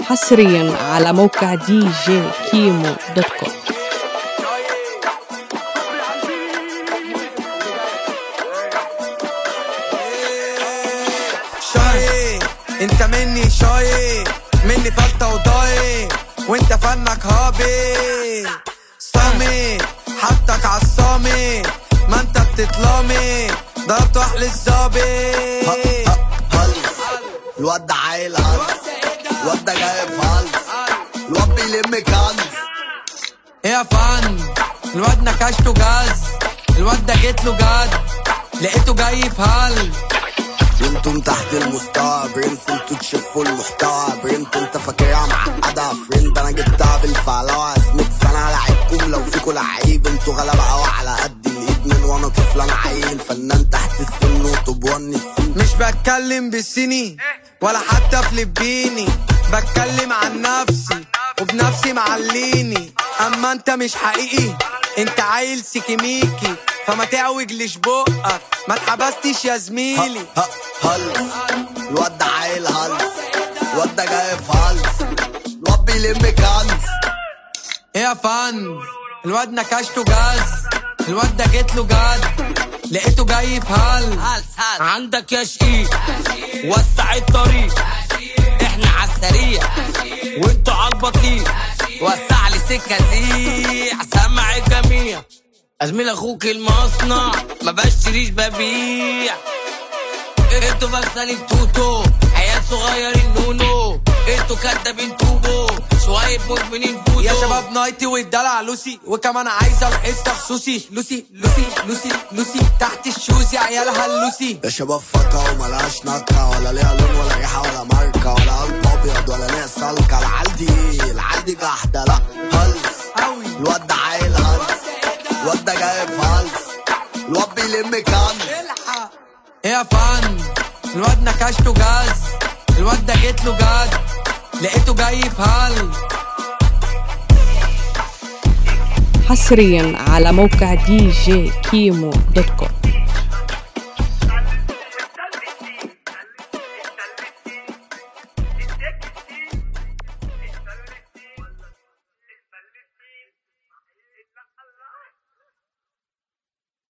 حصريا على موقع دي جي كيمو دوت كوم شاي انت مني شاي مني فلتة وضاي وانت فنك هابي صامي حطك عالصامي ما انت بتطلامي ضربت واحد الظابي هلس الواد ده عيل هلس الواد ده جاي في هلس الواد بيلم كنز يا فن الواد نكشته جاز الواد ده جيت له جد لقيته جاي في هل وانتم تحت المستوى برنس انتوا تشوفوا المحتوى برنس انت فاكرها معقدة فريند انا جبتها بالفعلوة اسمك سنة لعيبكم لو فيكوا لعيب انتوا غلبة قوي على قد الايد من وانا طفل انا عيل فنان تحت السن وطبواني السن مش بتكلم بالصيني ولا حتى فلبيني بتكلم عن نفسي وبنفسي معليني اما انت مش حقيقي انت عيل سيكيميكي فما تعوجلش بقك ما اتحبستش يا زميلي ه- هلس الواد ده عيل هلس الواد ده جاي في هلس الواد بيلم كنز يا فن الواد نكشته جاز الواد ده جيت له جد لقيته جاي في هل عندك يا شقيق وسع الطريق احنا عالسريع وانتوا عالبطيء وسع لي سكه زيع سمع الجميع ازميل اخوك المصنع ما بشتريش ببيع انتوا بغسالين توتو عيال صغيرين نونو انتوا كدابين توبو شوية مدمنين فوتو يا شباب نايتي والدلع لوسي وكمان عايزه الحصه خصوصي لوسي لوسي لوسي لوسي تحت الشوز يا عيالها اللوسي يا شباب فكة وملهاش نكهة ولا ليها لون ولا ريحة ولا ماركة ولا قلب أبيض ولا ليها سلكة العيال دي إيه؟ العيال دي جحدة لأ هلس قوي الواد ده عيل هلس الواد ده جاي في هلس الواد بيلم كنز الحق يا فن الواد نكشته جاز الواد ده جيت له جد لقيته جاي في هل حصريا على موقع دي جي كيمو دوت كوم